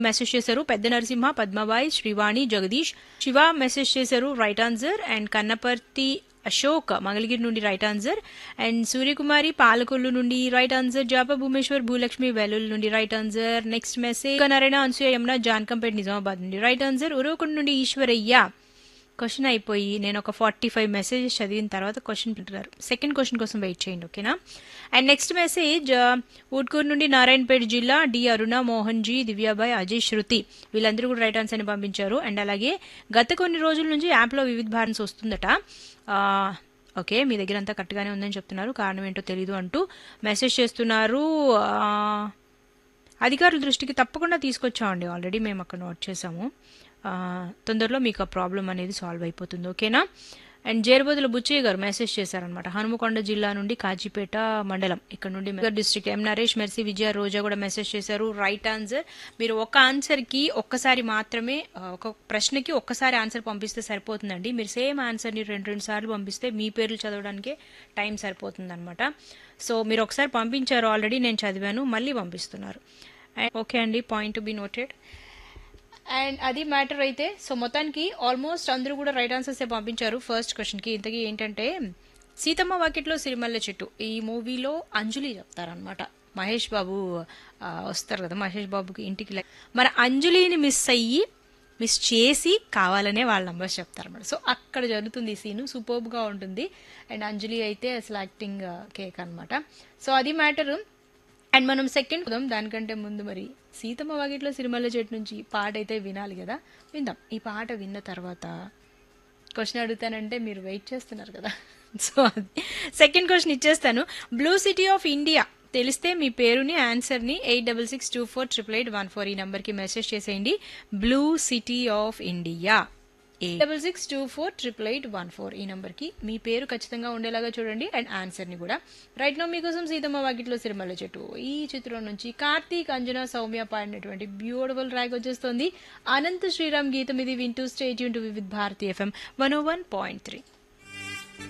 message చేశారు పెద్ద Narasimha Padmabai Srivani Jagadish Shiva message చేశారు right answer and Kannaparthi Ashok Mangalagiri నుండి right answer and Suryakumari Palakollu నుండి రైట్ ఆన్సర్ జాప భూమేశ్వర్ భూలక్ష్మి వెల్లుల్ నుండి right answer next message Narayana Anasuya Yamuna Jankampet Nizamabad నుండి రైట్ ఆన్సర్ ఉరవకొండ నుండి ఈశ్వరయ్య క్వశ్చన్ అయిపోయి నేను ఒక ఫార్టీ ఫైవ్ మెసేజెస్ చదివిన తర్వాత క్వశ్చన్ పెట్టారు సెకండ్ క్వశ్చన్ కోసం వెయిట్ చేయండి ఓకేనా అండ్ నెక్స్ట్ మెసేజ్ ఊట్కూరు నుండి నారాయణపేట జిల్లా డి అరుణ మోహన్ జీ దివ్యాబాయ్ అజయ్ శృతి వీళ్ళందరూ కూడా రైట్ ఆన్సర్ని పంపించారు అండ్ అలాగే గత కొన్ని రోజుల నుంచి యాప్లో వివిధ భారన్స్ వస్తుందట ఆ, ఓకే మీ దగ్గర అంతా కరెక్ట్గానే ఉందని చెప్తున్నారు కారణం ఏంటో తెలీదు అంటూ మెసేజ్ చేస్తున్నారు ఆ, అధికారుల దృష్టికి తప్పకుండా తీసుకొచ్చామండి ఆల్రెడీ మేము అక్కడ నోట్ చేసాము ఆ, తొందరలో మీకు ఆ ప్రాబ్లం అనేది సాల్వ్ అయిపోతుంది ఓకేనా అండ్ జేరుబోదుల బుచ్చయ్య గారు మెసేజ్ చేశారనమాట హనుమకొండ జిల్లా నుండి కాజీపేట మండలం ఇక్కడ నుండి district M Naresh Mercy Vijaya Roja కూడా మెసేజ్ చేశారు రైట్ ఆన్సర్ మీరు ఒక ఆన్సర్కి ఒక్కసారి మాత్రమే ఆ, ఒక ప్రశ్నకి ఒక్కసారి ఆన్సర్ పంపిస్తే సరిపోతుందండి మీరు సేమ్ ఆన్సర్ని రెండు రెండు సార్లు పంపిస్తే మీ పేర్లు చదవడానికే టైం సరిపోతుంది అనమాట సో మీరు ఒకసారి పంపించారు ఆల్రెడీ నేను చదివాను మళ్ళీ పంపిస్తున్నారు అండ్ ఓకే అండి point to be noted and అది మ్యాటర్ అయితే సో మొత్తానికి ఆల్మోస్ట్ అందరూ కూడా రైట్ ఆన్సర్సే పంపించారు ఫస్ట్ క్వశ్చన్కి ఇంతకీ ఏంటంటే సీతమ్మ వాకిట్లో సిరిమల్ల చెట్టు ఈ మూవీలో అంజలి చెప్తారనమాట మహేష్ బాబు ఆ, వస్తారు కదా మహేష్ బాబుకి ఇంటికి లై- మరి అంజలిని మిస్ అయ్యి మిస్ చేసి కావాలనే వాళ్ళ నంబర్స్ చెప్తారన్నమాట సో అక్కడ జరుగుతుంది ఈ సీను సూపర్బ్గా ఉంటుంది అండ్ అంజలి అయితే అసలు యాక్టింగ్ కేక్ అనమాట సో అది మ్యాటరు అండ్ మనం సెకండ్ చూద్దాం దానికంటే ముందు మరి సీతమ్మ వాకిట్లో సిరిమల్ల చెట్టు నుంచి ఈ పాట అయితే వినాలి కదా విందాం ఈ పాట విన్న తర్వాత క్వశ్చన్ అడుగుతానంటే మీరు వెయిట్ చేస్తున్నారు కదా సో అది సెకండ్ క్వశ్చన్ ఇచ్చేస్తాను బ్లూ సిటీ ఆఫ్ ఇండియా తెలిస్తే మీ పేరుని ఆన్సర్ని eight double six two four triple eight one four ఈ నెంబర్కి మెసేజ్ చేసేయండి blue city of India eight double six two four triple eight one four ఈ నెంబర్కి మీ పేరు ఖచ్చితంగా ఉండేలాగా చూడండి అండ్ ఆన్సర్ని కూడా రైట్ నో మీకోసం సీతమ్మ వాకిట్లో సిరిమల్ల చెట్టు ఈ చిత్రం నుంచి కార్తీక్ అంజనా సౌమ్య పాడినటువంటి బ్యూటిఫుల్ ట్రాక్ వచ్చేస్తుంది అనంత శ్రీరామ్ గీతం ఇది వింటూ స్టేట్ యూన్ to with Bharati F M one O one point three